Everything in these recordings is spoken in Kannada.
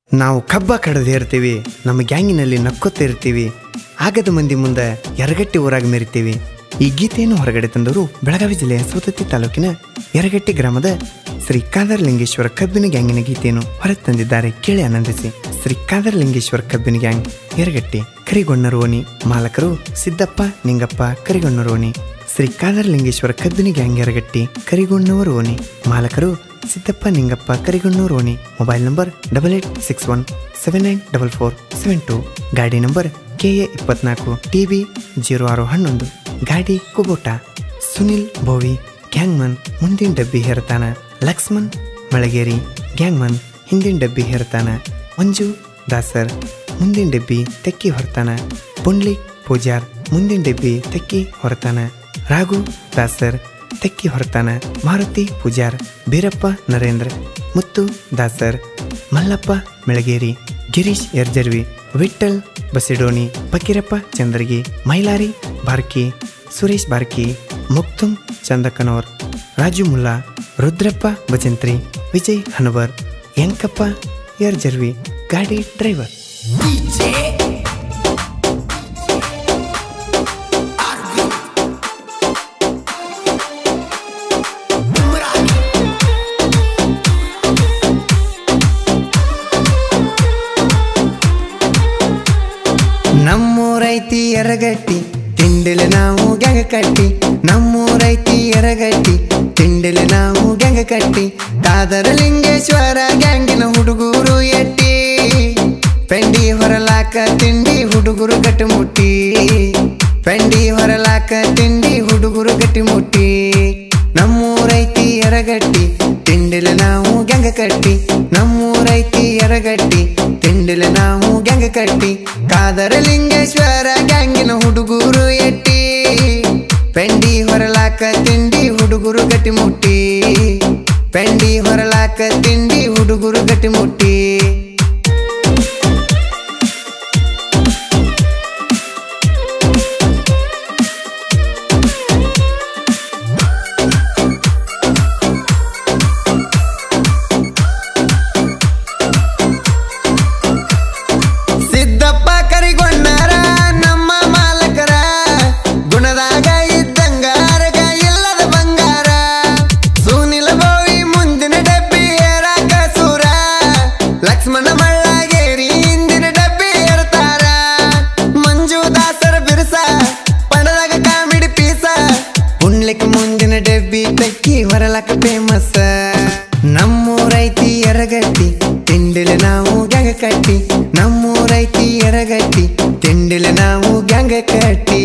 ನಾವು ಕಬ್ಬ ಕಡದೇ ಇರ್ತೀವಿ ನಮ್ಮ ಗ್ಯಾಂಗಿನಲ್ಲಿ ನಕ್ಕೋತಿರ್ತೀವಿ ಆಗದ ಮಂದಿ ಮುಂದೆ ಯರಗಟ್ಟಿ ಊರಾಗ ಮೆರಿತೀವಿ ಈ ಗೀತೆಯನ್ನು ಹೊರಗಡೆ ತಂದವರು ಬೆಳಗಾವಿ ಜಿಲ್ಲೆಯ ಸೌದತ್ತಿ ತಾಲೂಕಿನ ಯರಗಟ್ಟಿ ಗ್ರಾಮದ ಶ್ರೀ ಕಾದರಲಿಂಗೇಶ್ವರ ಕಬ್ಬಿನ ಗ್ಯಾಂಗಿನ ಗೀತೆಯನ್ನು ಹೊರಗೆ ತಂದಿದ್ದಾರೆ ಕೇಳಿ ಆನಂದಿಸಿ ಶ್ರೀ ಕಾದರಲಿಂಗೇಶ್ವರ ಕಬ್ಬಿನ ಗ್ಯಾಂಗ್ ಯರಗಟ್ಟಿ ಕರಿಗೊಣ್ಣರೋನಿ ಮಾಲಕರು ಸಿದ್ದಪ್ಪ ನಿಂಗಪ್ಪ ಕರಿಗೊಣ್ಣರೋನಿ ಶ್ರೀ ಕಾದರಲಿಂಗೇಶ್ವರ ಕಬ್ಬಿನ ಗ್ಯಾಂಗ್ ಯರಗಟ್ಟಿ ಕರಿಗೊಣ್ಣವರು ಓಣಿ ಮಾಲಕರು ಸಿದ್ದಪ್ಪ ನಿಂಗಪ್ಪ ಕರಿಗಣ್ಣೂರು ಓಣಿ mobile number double eight six one seven nine double four seven two ಗಾಡಿ ನಂಬರ್ ಕೆ ಎ ಇಪ್ಪತ್ನಾಲ್ಕು ಟಿ ಬಿ ಜೀರೋ ಆರು ಹನ್ನೊಂದು ಗಾಡಿ ಕುಬೋಟ ಸುನಿಲ್ ಬೋವಿ ಗ್ಯಾಂಗ್ಮನ್ ಮುಂದಿನ ಡಬ್ಬಿ ಹೇರ್ತಾನ ಲಕ್ಷ್ಮಣ್ ಮಳಗೇರಿ ಗ್ಯಾಂಗ್ಮನ್ ಹಿಂದಿನ ಡಬ್ಬಿ ಹೇರ್ತಾನ ಮಂಜು ದಾಸರ್ ಮುಂದಿನ ಡಬ್ಬಿ ತೆಕ್ಕಿ ಹೊರ್ತಾನ ಪುಂಡ್ಲಿಕ್ ಪೂಜಾರ್ ಮುಂದಿನ ಡಬ್ಬಿ ತೆಕ್ಕಿ ಹೊರತಾನ ರಾಘು ದಾಸರ್ ತೆಕ್ಕಿ ಹೊರತಾನ ಮಾರುತಿ ಪೂಜಾರ್ ಬೀರಪ್ಪ ನರೇಂದ್ರ ಮುತ್ತು ದಾಸರ್ ಮಲ್ಲಪ್ಪ ಮೆಳಗೇರಿ ಗಿರೀಶ್ ಯರ್ಜರ್ವಿ ವಿಠ್ಠಲ್ ಬಸಿಡೋಣಿ ಫಕೀರಪ್ಪ ಚಂದ್ರಗಿ ಮೈಲಾರಿ ಬಾರ್ಕಿ ಸುರೇಶ್ ಬಾರ್ಕಿ ಮುಕ್ತುಮ್ ಚಂದಕನೋರ್ ರಾಜು ಮುಲ್ಲಾ ರುದ್ರಪ್ಪ ಭಜಂತ್ರಿ ವಿಜಯ್ ಹನುವರ್ ಯಂಕಪ್ಪ ಯರ್ಜರ್ವಿ ಗಾಡಿ ಡ್ರೈವರ್ ನಮ್ಮೂರೈತಿ ಎರಗಟ್ಟಿ ತಿಂಡಿಲೆ ನಾವು ಗ್ಯಾಂಗ ಕಟ್ಟಿ ನಮ್ಮೂರೈತಿ ಎರಗಟ್ಟಿ ತಿಂಡಿಲೆ ನಾವು ಗ್ಯಾಂಗ ಕಟ್ಟಿ ಕಾದರಲಿಂಗೇಶ್ವರ ಗ್ಯಾಂಗಿನ ಹುಡುಗರು ಎಟ್ಟಿ ಪೆಂಡಿ ಹೊರಲಾಕ ತಿಂಡಿ ಹುಡುಗರು ಗಟ್ಟಿ ಮುಟ್ಟಿ ಪೆಂಡಿ ಹೊರಲಾಕ ತಿಂಡಿ ಹುಡುಗರು ಗಟ್ಟಿ ಮುಟ್ಟಿ ನಮ್ಮೂರೈತಿ ಎರಗಟ್ಟಿ ತಿಂಡಿಲೆ ನಾವು ಗ್ಯಾಂಗ ಕಟ್ಟಿ ನಮ್ಮೂರೈತಿ ಎರಗಟ್ಟಿ ತಿಂಡಿಲೆ ನಾವು ಗ್ಯಾಂಗ ಕಟ್ಟಿ ಕಾದರಲಿಂಗೇಶ್ವರ ಗ್ಯಾಂಗಿನ ಹುಡುಗರು ಎಟ್ಟಿ ಪೆಂಡಿ ಹೊರಲಾಕ ತಿಂಡಿ ಹುಡುಗರು ಗಟ್ಟಿ ಮುಟ್ಟಿ ಪೆಂಡಿ ಹೊರಲಾಕ ತಿಂಡಿ ಹುಡುಗರು ಗಟ್ಟಿ ಮುಟ್ಟಿ ಸಿದ್ದಪ್ಪ ಕರಿಗೊಂಡಾರ ನಮ್ಮ ಮಾಲಕರ ಗುಣದಾಗ ಇದ್ದಂಗ ಅರಗ ಇಲ್ಲದ ಬಂಗಾರ ಸುನಿಲ ಬೋವಿ ಮುಂದಿನ ಡಬ್ಬಿ ಏರಾಕ ಸೂರ ಲಕ್ಷ್ಮಣ ಮಳ್ಳಗೇರಿ ಹಿಂದಿನ ಡಬ್ಬಿ ಏರ್ತಾರ ಮಂಜು ದಾಸರ ಬಿರುಸ ಪಣದಾಗ ಕಾಮಿಡಿ ಪೀಸ ಉಣ್ಲಿಕ್ಕೆ ಮುಂದಿನ ಡಬ್ಬಿ ತಕ್ಕಿ ಹೊರಲಕ ಫೇಮಸ್ ನಮ್ಮೂರೈತಿ ಎರಗಟ್ಟಿ ತಿಂಡಿಲೆ ನಾವು ಗ್ಯಾಂಗ ಕಟ್ಟಿ ನಮ್ಮೂರೈತಿ ಎರಗಟ್ಟಿ ತಿಂಡಿಲೆ ನಾವು ಗ್ಯಾಂಗ ಕಟ್ಟಿ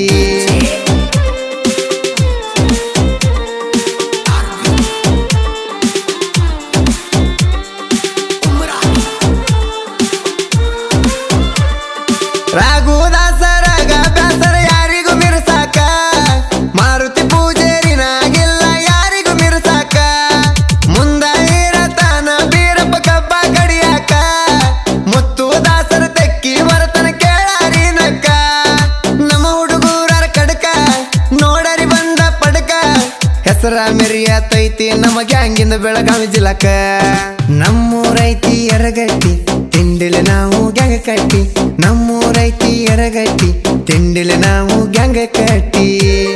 ರಾಘುದಾಸರಾಗ ಬ್ಯಾಸರ ಯಾರಿಗೂ ಮಿರ್ಸಾಕ ಮಾರುತಿ ಪೂಜೇರಿನಾಗಿಲ್ಲ ಯಾರಿಗೂ ಮಿರ್ಸಾಕ ಮುಂದ ಇರತಾನ ಬೀರಪ್ಪ ಕಬ್ಬ ಕಡಿಯಾಕ ಮುತ್ತು ದಾಸರ ತೆಕ್ಕಿ ಬರತನ ಕೇಳಾರಿ ನಕ್ಕ ನಮ್ಮ ಹುಡುಗೂರರ ಕಡಕ ನೋಡರಿ ಬಂದ ಪಡಕ ಹೆಸರ ಮೆರಿಯತೈತಿ ನಮ್ಮ ಗ್ಯಾಂಗಿಂದ ಬೆಳಗಾವಿ ಜಿಲ್ಲಕ ನಮ್ಮೂರೈತಿ ಎರಗಟ್ಟಿ ತಿಂಡಿಲೆ ನಾವು ಗ್ಯಾಂಗ ಕಟ್ಟಿ ನಮ್ಮೂರೈತಿ ಎರಗಟ್ಟಿ ತಿಂಡಿಲೆ ನಾವು ಗ್ಯಾಂಗ ಕಟ್ಟಿ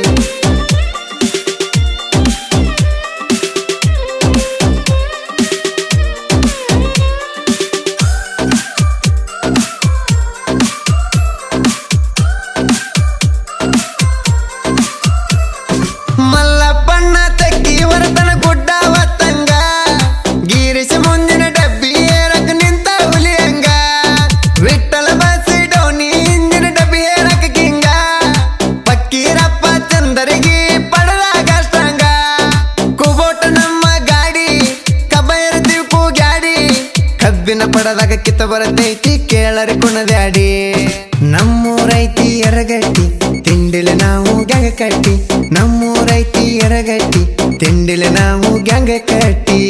ಮಲ್ಲಪ್ಪಣ್ಣ ತೆಕ್ಕಿ ವರತನ ಗುಡ್ಡ ಒತ್ತಂಗ ಗಿರೀಶ ಮುಂದಿನ ಡಬ್ಬಿ ಏರಕ ನಿಂತ ಹುಲಿಯಂಗ ವಿಠಲ ಬಸಿ ಡೋನಿ ಹಿಂದಿನ ಡಬ್ಬಿ ಏರಕ ಕಿಂಗ ಪಕ್ಕೀರಪ್ಪ ಚಂದರಿಗೆ ಪಡದಾಗ ಅಷ್ಟಾಂಗ ಕುಬೋಟ ನಮ್ಮ ಗಾಡಿ ಕಬ್ಬ ಇರ್ತೀವಿ ಕೂಗ್ಯಾಡಿ ಕಬ್ಬಿನ ಪಡದಾಗ ಕಿತ್ತ ಬರತೈತಿ ಕೇಳರಿ ಕುಣದ್ಯಾಡಿ ನಮ್ಮೂರೈತಿ ಎರಗಟ್ಟಿ ತಿಂಡಿಲೆ ನಾವು ಗ್ಯಾಂಗ ಕಟ್ಟಿ ನಮ್ಮೂರೈತಿ ಎರಗಟ್ಟಿ ತಿಂಡಿಲೆ ನಾವು ಗ್ಯಾಂಗ ಕಟ್ಟಿ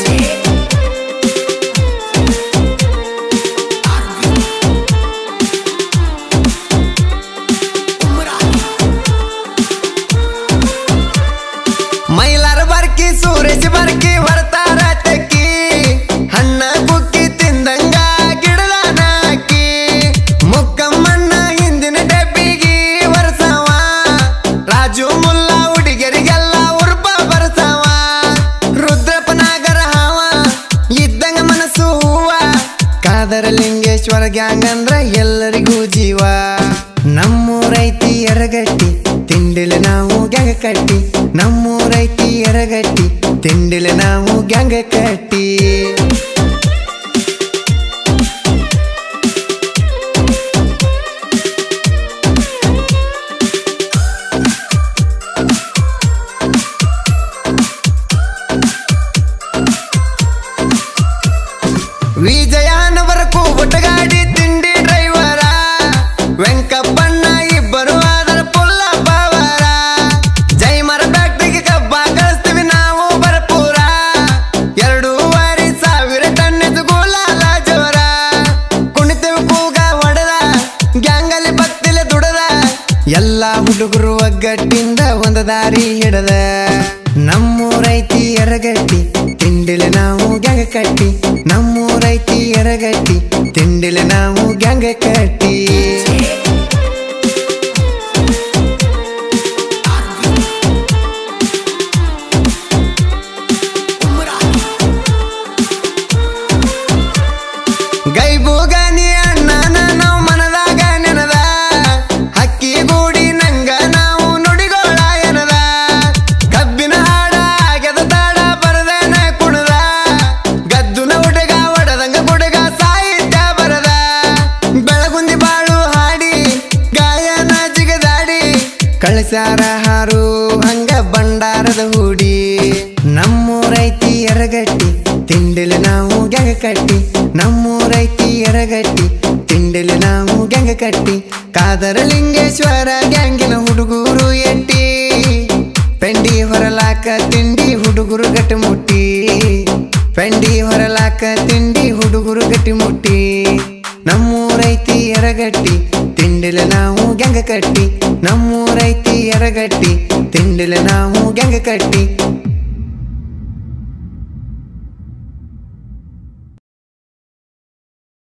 ಮೈಲಾರ ಬರ್ಕಿ ಸುರೇಶ್ ಬರ್ಕಿ ಬರ್ತಾರ ತೆಕ್ಕಿ ಹಣ್ಣ ಕುಕ್ಕಿ ತಿಂದಂಗ ಗಿಡ ಕಾದರಲಿಂಗೇಶ್ವರ ಗ್ಯಾಂಗ್ ಅಂದ್ರ ಎಲ್ಲರಿಗೂ ಜೀವ ನಮ್ಮೂರೈತಿ ಎರಗಟ್ಟಿ ತಿಂಡಿಲೆ ನಾವು ಗ್ಯಾಂಗ ಕಟ್ಟಿ ನಮ್ಮೂರೈತಿ ಎರಗಟ್ಟಿ ತಿಂಡಿಲೆ ನಾವು ಗ್ಯಾಂಗ ಕಟ್ಟಿ ವಿಜಯಾನವರಕ್ಕೂ ಒಟ್ಟಗಾಡಿ ತಿಂಡಿ ಡ್ರೈವರ ವೆಂಕಪ್ಪಣ್ಣ ಇಬ್ಬರು ಅದರ ಪುಲ್ಲ ಪವರ ಜೈ ಮರ ಫ್ಯಾಕ್ಟ್ರಿಗೆ ಕಬ್ಬ ಕಳಿಸ್ತೀವಿ ನಾವು ಭರಪೂರ ಎರಡೂವರೆ ಸಾವಿರ ಟನ್ ಗುಲಾಲ ಜೋರ ಕುಣಿತೇವೆ ಕೂಗ ಹೊಡೆದ ಗ್ಯಾಂಗಲ್ಲಿ ಬತ್ತಿಲೆ ದುಡದ ಎಲ್ಲ ಹುಡುಗರು ಒಗ್ಗಟ್ಟಿಂದ ಒಂದು ದಾರಿ ಹಿಡದ ನಮ್ಮೂರೈತಿ ಎರಗಟ್ಟಿ ತಿಂಡಿಲೆ ನಾವು ಗ್ಯಾಂಗ ಕಟ್ಟಿ ನಮ್ಮೂರೈತಿ ಎರಗಟ್ಟಿ ತಿಂಡಿಲೆ ನಾವು ಗ್ಯಾಂಗ ಕಟ್ಟಿ ಗೈಬೂಗನಿ ಅಣ್ಣನ ನಾವು ಮನದಾಗ ನೆನದ ಹಕ್ಕಿ ಗೂಡಿ ನಂಗ ನಾವು ನುಡಿಗೋಳ ಎನದ ಕಬ್ಬಿನ ಹಾಡ ಗೆದ ತಾಡ ಬರದನ ಕುಣದ ಗದ್ದುನ ಹುಡುಗ ಒಡದಂಗ ಹುಡುಗ ಸಾಹಿತ್ಯ ಬರದ ಬೆಳಗುಂದಿ ಬಾಳು ಹಾಡಿ ಗಾಯನ ಜಿಗದಾಡಿ ಕಳಿಸ್ಯಾರ ಹಾರು ಹಂಗ ಬಂಡಾರದ ಹೂಡಿ ನಮ್ಮೂರೈತಿ ಎರಗಟ್ಟಿ ತಿಂಡಿಲೆ ನಾವು ಗ್ಯಾಂಗ ಕಟ್ಟಿ ನಮ್ಮೂರೈತಿ ಎರಗಟ್ಟಿ ತಿಂಡಿಲೆ ನಾವು ಗ್ಯಾಂಗ ಕಟ್ಟಿ ಕಾದರಲಿಂಗೇಶ್ವರ ಗ್ಯಾಂಗಿನ ಹುಡುಗರು ಎಟ್ಟಿ ಪೆಂಡಿ ಹೊರಲಾಕ ತಿಂಡಿ ಹುಡುಗರು ಗಟ್ಟಿ ಮುಟ್ಟಿ ಪೆಂಡಿ ಹೊರಲಾಕ ತಿಂಡಿ ಹುಡುಗರು ಗಟ್ಟಿ ಮುಟ್ಟಿ ನಮ್ಮೂರೈತಿ ಎರಗಟ್ಟಿ ತಿಂಡಿಲೆ ನಾವು ಗ್ಯಾಂಗ ಕಟ್ಟಿ ನಮ್ಮೂರೈತಿ ಎರಗಟ್ಟಿ ತಿಂಡಿಲೆ ನಾವು ಗ್ಯಾಂಗ ಕಟ್ಟಿ